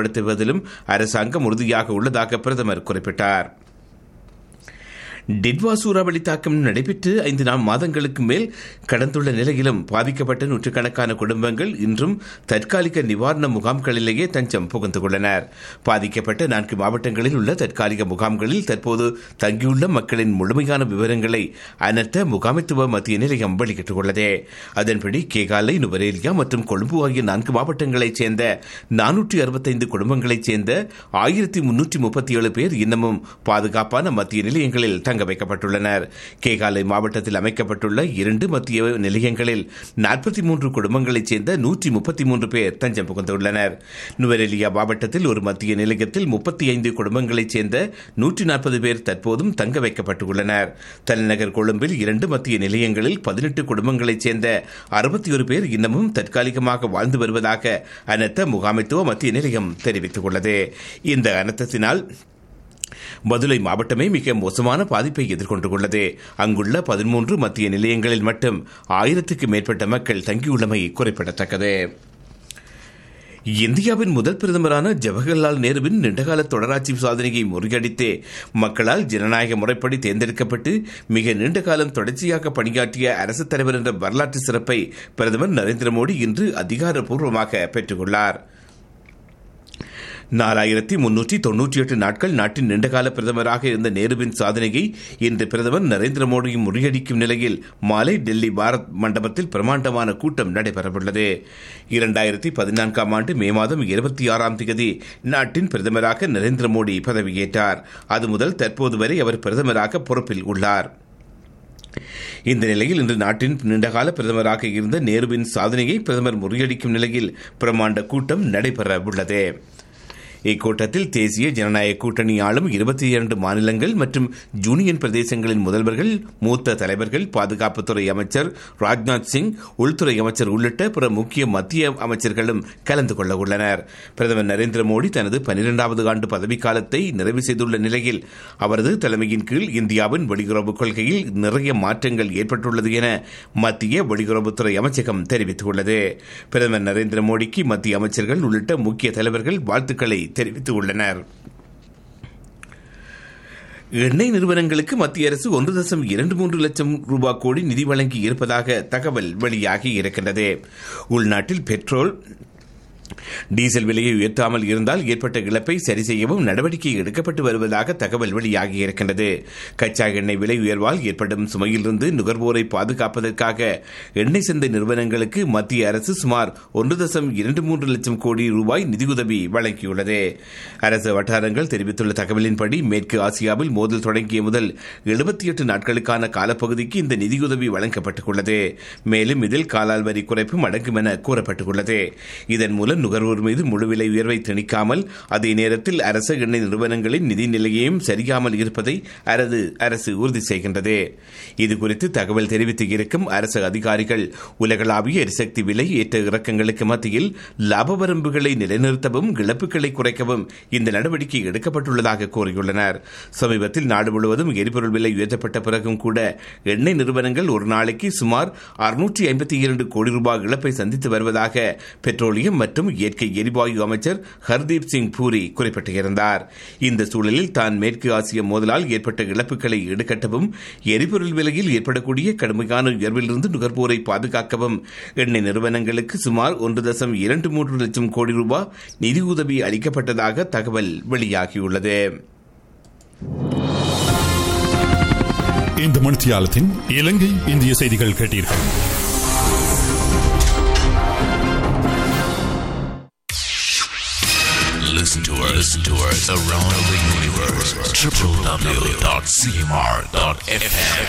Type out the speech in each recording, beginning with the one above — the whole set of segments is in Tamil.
நடைமுறைப்படுத்துவதிலும் அரசாங்கம் உறுதியாக உள்ளதாக பிரதமர் குறிப்பிட்டார் டிட்வா சூறாவளி தாக்கம் நடைபெற்று ஐந்து நாள் மாதங்களுக்கு மேல் கடந்துள்ள நிலையிலும் பாதிக்கப்பட்ட நூற்றுக்கணக்கான குடும்பங்கள் இன்றும் தற்காலிக நிவாரண முகாம்களிலேயே தஞ்சம் புகுந்துள்ளனர் பாதிக்கப்பட்ட நான்கு மாவட்டங்களில் உள்ள தற்காலிக முகாம்களில் தற்போது தங்கியுள்ள மக்களின் முழுமையான விவரங்களை அனர்த்த முகாமைத்துவ மத்திய நிலையம் வெளியிட்டுள்ளது அதன்படி கேகாலை நுவரேலியா மற்றும் கொழும்பு ஆகிய நான்கு மாவட்டங்களைச் சேர்ந்த நானூற்றி அறுபத்தைந்து குடும்பங்களைச் சேர்ந்த ஆயிரத்தி முன்னூற்றி முப்பத்தி ஏழு பேர் இன்னமும் பாதுகாப்பான மத்திய நிலையங்களில் தங்க வைக்கப்பட்டுள்ளனர் கேகாலை மாவட்டத்தில் அமைக்கப்பட்டுள்ள இரண்டு மத்திய நிலையங்களில் நாற்பத்தி மூன்று குடும்பங்களைச் சேர்ந்த நூற்றி முப்பத்தி மூன்று பேர் தஞ்சம் புகுந்துள்ளனர் நுவரெலியா மாவட்டத்தில் ஒரு மத்திய நிலையத்தில் முப்பத்தி ஐந்து குடும்பங்களைச் சேர்ந்த நூற்றி நாற்பது பேர் தற்போதும் தங்க வைக்கப்பட்டுள்ளனர் தலைநகர் கொழும்பில் இரண்டு மத்திய நிலையங்களில் பதினெட்டு குடும்பங்களைச் சேர்ந்த அறுபத்தி ஒரு பேர் இன்னமும் தற்காலிகமாக வாழ்ந்து வருவதாக அனர்த்த முகாமைத்துவ மத்திய நிலையம் தெரிவித்துள்ளது இந்த அனர்த்தத்தினால் மதுரை மாவட்டமே மிக மோசமான பாதிப்பை எதிர்கொண்டுள்ளது அங்குள்ள பதிமூன்று மத்திய நிலையங்களில் மட்டும் ஆயிரத்துக்கு மேற்பட்ட மக்கள் தங்கியுள்ளமை குறிப்பிடத்தக்கது இந்தியாவின் முதல் பிரதமரான ஜவஹர்லால் நேருவின் நீண்டகால தொடராட்சி சாதனையை முறியடித்து மக்களால் ஜனநாயக முறைப்படி தேர்ந்தெடுக்கப்பட்டு மிக நீண்ட காலம் தொடர்ச்சியாக பணியாற்றிய அரசுத் தலைவர் என்ற வரலாற்று சிறப்பை பிரதமர் நரேந்திர மோடி இன்று அதிகாரப்பூர்வமாக பெற்றுள்ளார் நாலாயிரத்தி முன்னூற்றி தொன்னூற்றி எட்டு நாட்கள் நாட்டின் நீண்டகால பிரதமராக இருந்த நேருவின் சாதனையை இன்று பிரதமர் நரேந்திர மோடியும் முறியடிக்கும் நிலையில் மாலை டெல்லி பாரத் மண்டபத்தில் பிரமாண்டமான கூட்டம் நடைபெறவுள்ளது இரண்டாயிரத்தி பதினான்காம் ஆண்டு மே மாதம் இருபத்தி ஆறாம் தேதி நாட்டின் பிரதமராக நரேந்திர மோடி பதவியேற்றார் அது முதல் தற்போது வரை அவர் பிரதமராக பொறுப்பில் உள்ளார் இந்த நிலையில் இன்று நாட்டின் நீண்டகால பிரதமராக இருந்த நேருவின் சாதனையை பிரதமர் முறியடிக்கும் நிலையில் பிரமாண்ட கூட்டம் நடைபெற உள்ளது இக்கூட்டத்தில் தேசிய ஜனநாயக கூட்டணி ஆளும் இருபத்தி இரண்டு மாநிலங்கள் மற்றும் யூனியன் பிரதேசங்களின் முதல்வர்கள் மூத்த தலைவர்கள் பாதுகாப்புத்துறை அமைச்சர் ராஜ்நாத் சிங் உள்துறை அமைச்சர் உள்ளிட்ட பிற முக்கிய மத்திய அமைச்சர்களும் கலந்து கொள்ள உள்ளனர் பிரதமர் நரேந்திர மோடி தனது பனிரெண்டாவது ஆண்டு பதவிக்காலத்தை நிறைவு செய்துள்ள நிலையில் அவரது தலைமையின் கீழ் இந்தியாவின் வெளியுறவு கொள்கையில் நிறைய மாற்றங்கள் ஏற்பட்டுள்ளது என மத்திய வெளியுறவுத்துறை அமைச்சகம் தெரிவித்துள்ளது பிரதமர் நரேந்திர மோடிக்கு மத்திய அமைச்சர்கள் உள்ளிட்ட முக்கிய தலைவர்கள் வாழ்த்துக்களை தெரிவித்துள்ளனர் எண்ணெய் நிறுவனங்களுக்கு மத்திய அரசு ஒன்று தசம் இரண்டு மூன்று லட்சம் ரூபாய் கோடி நிதி வழங்கி இருப்பதாக தகவல் வெளியாகி இருக்கின்றது உள்நாட்டில் பெட்ரோல் டீசல் விலையை உயர்த்தாமல் இருந்தால் ஏற்பட்ட இழப்பை சரி செய்யவும் நடவடிக்கை எடுக்கப்பட்டு வருவதாக தகவல் வெளியாகி இருக்கின்றது கச்சா எண்ணெய் விலை உயர்வால் ஏற்படும் சுமையிலிருந்து நுகர்வோரை பாதுகாப்பதற்காக எண்ணெய் சந்தை நிறுவனங்களுக்கு மத்திய அரசு சுமார் ஒன்று தசம் இரண்டு மூன்று லட்சம் கோடி ரூபாய் நிதியுதவி வழங்கியுள்ளது அரசு வட்டாரங்கள் தெரிவித்துள்ள தகவலின்படி மேற்கு ஆசியாவில் மோதல் தொடங்கிய முதல் எழுபத்தி எட்டு நாட்களுக்கான காலப்பகுதிக்கு இந்த நிதியுதவி வழங்கப்பட்டுள்ளது மேலும் இதில் காலால் வரி குறைப்பும் அடங்கும் என கூறப்பட்டுள்ளது இதன் மூலம் நுகர்வோர் மீது முழு விலை உயர்வை திணிக்காமல் அதே நேரத்தில் அரச எண்ணெய் நிறுவனங்களின் நிதி நிலையையும் சரியாமல் இருப்பதை அரசு அரசு உறுதி செய்கின்றது இதுகுறித்து தகவல் தெரிவித்து இருக்கும் அரசு அதிகாரிகள் உலகளாவிய எரிசக்தி விலை ஏற்ற இறக்கங்களுக்கு மத்தியில் லாப வரம்புகளை நிலைநிறுத்தவும் இழப்புகளை குறைக்கவும் இந்த நடவடிக்கை எடுக்கப்பட்டுள்ளதாக கூறியுள்ளனர் சமீபத்தில் நாடு முழுவதும் எரிபொருள் விலை உயர்த்தப்பட்ட பிறகும் கூட எண்ணெய் நிறுவனங்கள் ஒரு நாளைக்கு சுமார் அறுநூற்றி ஐம்பத்தி இரண்டு கோடி ரூபாய் இழப்பை சந்தித்து வருவதாக பெட்ரோலியம் மற்றும் இயற்கை எரிவாயு அமைச்சர் ஹர்தீப் சிங் பூரி குறிப்பிட்டிருந்தார் இந்த சூழலில் தான் மேற்கு ஆசிய மோதலால் ஏற்பட்ட இழப்புகளை ஈடுகட்டவும் எரிபொருள் விலையில் ஏற்படக்கூடிய கடுமையான உயர்விலிருந்து நுகர்வோரை பாதுகாக்கவும் எண்ணெய் நிறுவனங்களுக்கு சுமார் ஒன்று தசம் இரண்டு மூன்று லட்சம் கோடி ரூபாய் நிதியுதவி அளிக்கப்பட்டதாக தகவல் வெளியாகியுள்ளது இந்த மணித்தியாலத்தின் இலங்கை இந்திய செய்திகள் கேட்டீர்கள் Listen to us, listen to us around the universe. www.cmr.fm.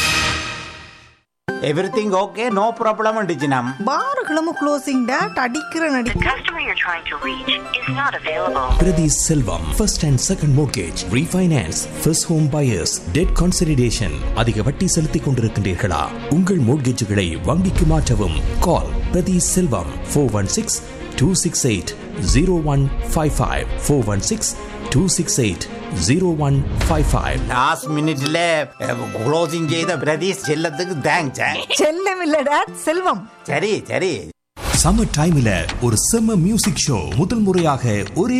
Everything okay no problem டிஜினம் பாருகளும் க்ளோசிங் டேட் அடிக்கிற நடி The customer you're trying to reach is not available. Priti Selvam, first and second mortgage, refinance, first home buyers, debt consolidation. அதிக வட்டி செலுத்திக் கொண்டிருக்கின்றீர்களா உங்கள் மோட்கேஜுகளை வங்கிக்கு மாற்றவும் கால் Prathi Selvam four one six two six eight zero one five five four one six two six eight zero one five five last மினிட்ல க்ளோசிங் செய்த பிரதீஷ் செல்லத்துக்கு தேங்க்ஸ் செல்லம் இல்ல டேட் செல்வம் சரி சரி சம்மர் டைம்ல ஒரு செம்ம மியூசிக் ஷோ முதல் முறையாக ஒரே